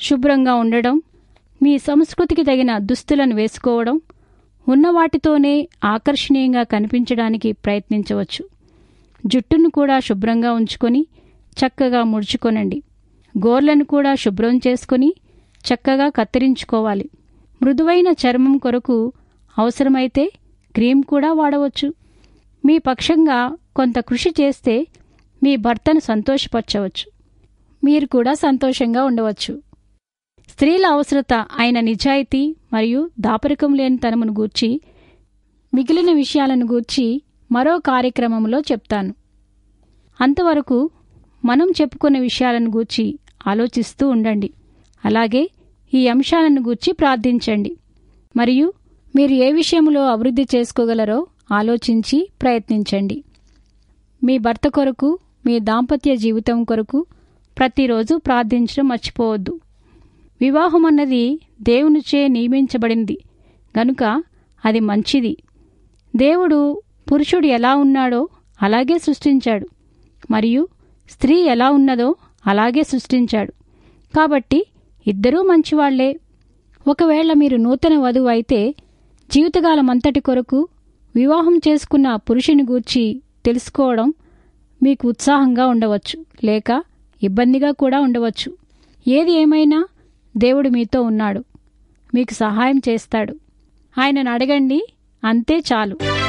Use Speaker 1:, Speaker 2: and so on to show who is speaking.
Speaker 1: శుభ్రంగా ఉండడం మీ సంస్కృతికి తగిన దుస్తులను వేసుకోవడం ఉన్న వాటితోనే ఆకర్షణీయంగా కనిపించడానికి ప్రయత్నించవచ్చు జుట్టును కూడా శుభ్రంగా ఉంచుకొని చక్కగా ముడుచుకొనండి గోర్లను కూడా శుభ్రం చేసుకొని చక్కగా కత్తిరించుకోవాలి మృదువైన చర్మం కొరకు అవసరమైతే క్రీమ్ కూడా వాడవచ్చు మీ పక్షంగా కొంత కృషి చేస్తే మీ భర్తను సంతోషపరచవచ్చు మీరు కూడా సంతోషంగా ఉండవచ్చు స్త్రీల అవసరత అయిన నిజాయితీ మరియు దాపరికం లేని తనమును గూర్చి మిగిలిన విషయాలను గూర్చి మరో కార్యక్రమంలో చెప్తాను అంతవరకు మనం చెప్పుకునే విషయాలను గూర్చి ఆలోచిస్తూ ఉండండి అలాగే ఈ అంశాలను గూర్చి ప్రార్థించండి మరియు మీరు ఏ విషయంలో అభివృద్ధి చేసుకోగలరో ఆలోచించి ప్రయత్నించండి మీ భర్త కొరకు మీ దాంపత్య జీవితం కొరకు ప్రతిరోజు ప్రార్థించడం మర్చిపోవద్దు వివాహం అన్నది దేవునిచే నియమించబడింది గనుక అది మంచిది దేవుడు పురుషుడు ఎలా ఉన్నాడో అలాగే సృష్టించాడు మరియు స్త్రీ ఎలా ఉన్నదో అలాగే సృష్టించాడు కాబట్టి ఇద్దరూ మంచివాళ్లే ఒకవేళ మీరు నూతన వధువు అయితే జీవితకాలమంతటి కొరకు వివాహం చేసుకున్న పురుషుని గూర్చి తెలుసుకోవడం మీకు ఉత్సాహంగా ఉండవచ్చు లేక ఇబ్బందిగా కూడా ఉండవచ్చు ఏది ఏమైనా దేవుడు మీతో ఉన్నాడు మీకు సహాయం చేస్తాడు ఆయనను అడగండి అంతే చాలు